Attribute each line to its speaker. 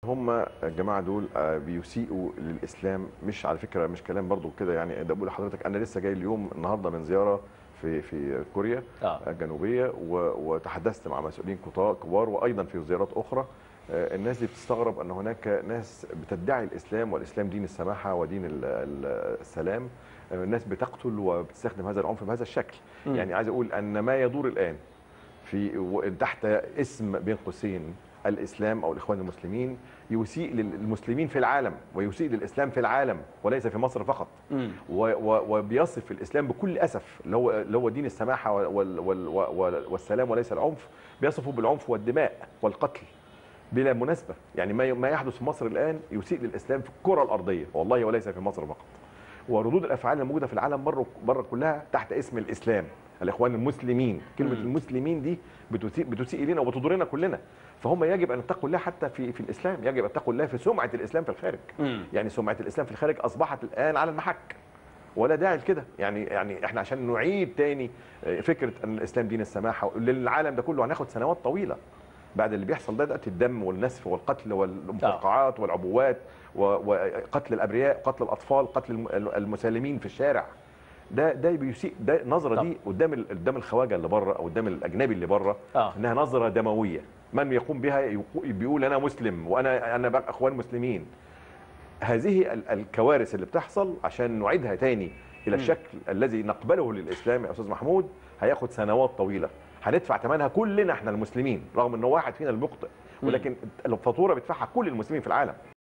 Speaker 1: هم الجماعه دول آه، بيسيئوا للاسلام مش على فكره مش كلام برضو كده يعني ده بقول لحضرتك انا لسه جاي اليوم النهارده من زياره في في كوريا
Speaker 2: آه.
Speaker 1: الجنوبيه و- وتحدثت مع مسؤولين كتا- كبار وايضا في زيارات اخرى آه، الناس دي بتستغرب ان هناك ناس بتدعي الاسلام والاسلام دين السماحه ودين ال- ال- السلام آه، الناس بتقتل وبتستخدم هذا العنف بهذا الشكل
Speaker 2: مم.
Speaker 1: يعني عايز اقول ان ما يدور الان في و- تحت اسم بين قوسين الاسلام او الاخوان المسلمين يسيء للمسلمين في العالم ويسيء للاسلام في العالم وليس في مصر فقط
Speaker 2: مم.
Speaker 1: و- و- وبيصف الاسلام بكل اسف اللي هو اللي هو دين السماحه وال- وال- وال- والسلام وليس العنف بيصفه بالعنف والدماء والقتل بلا مناسبه يعني ما ما يحدث في مصر الان يسيء للاسلام في الكره الارضيه والله وليس في مصر فقط وردود الافعال الموجوده في العالم بره بره كلها تحت اسم الاسلام الاخوان المسلمين كلمه
Speaker 2: مم.
Speaker 1: المسلمين دي بتسيء بتسيء الينا وبتضرنا كلنا فهم يجب ان يتقوا الله حتى في في الاسلام يجب ان يتقوا الله في سمعه الاسلام في الخارج
Speaker 2: مم.
Speaker 1: يعني سمعه الاسلام في الخارج اصبحت الان على المحك ولا داعي لكده يعني يعني احنا عشان نعيد تاني آه، فكره ان الاسلام دين السماحه للعالم ده كله هناخد سنوات طويله بعد اللي بيحصل ده دلوقتي الدم والنسف والقتل والمفرقعات والعبوات و- وقتل الابرياء قتل الاطفال قتل الم- المسالمين في الشارع ده ده بيسيء ده نظره
Speaker 2: طب.
Speaker 1: دي قدام ال- قدام الخواجه اللي بره او قدام الاجنبي اللي بره
Speaker 2: آه.
Speaker 1: انها نظره دمويه من يقوم بها يقو- بيقول انا مسلم وانا انا بقى اخوان مسلمين هذه ال- الكوارث اللي بتحصل عشان نعيدها تاني الى
Speaker 2: مم.
Speaker 1: الشكل الذي نقبله للاسلام يا استاذ محمود هياخد سنوات طويله هندفع ثمنها كلنا احنا المسلمين رغم ان واحد فينا اللي بيخطئ ولكن الفاتوره بيدفعها كل المسلمين في العالم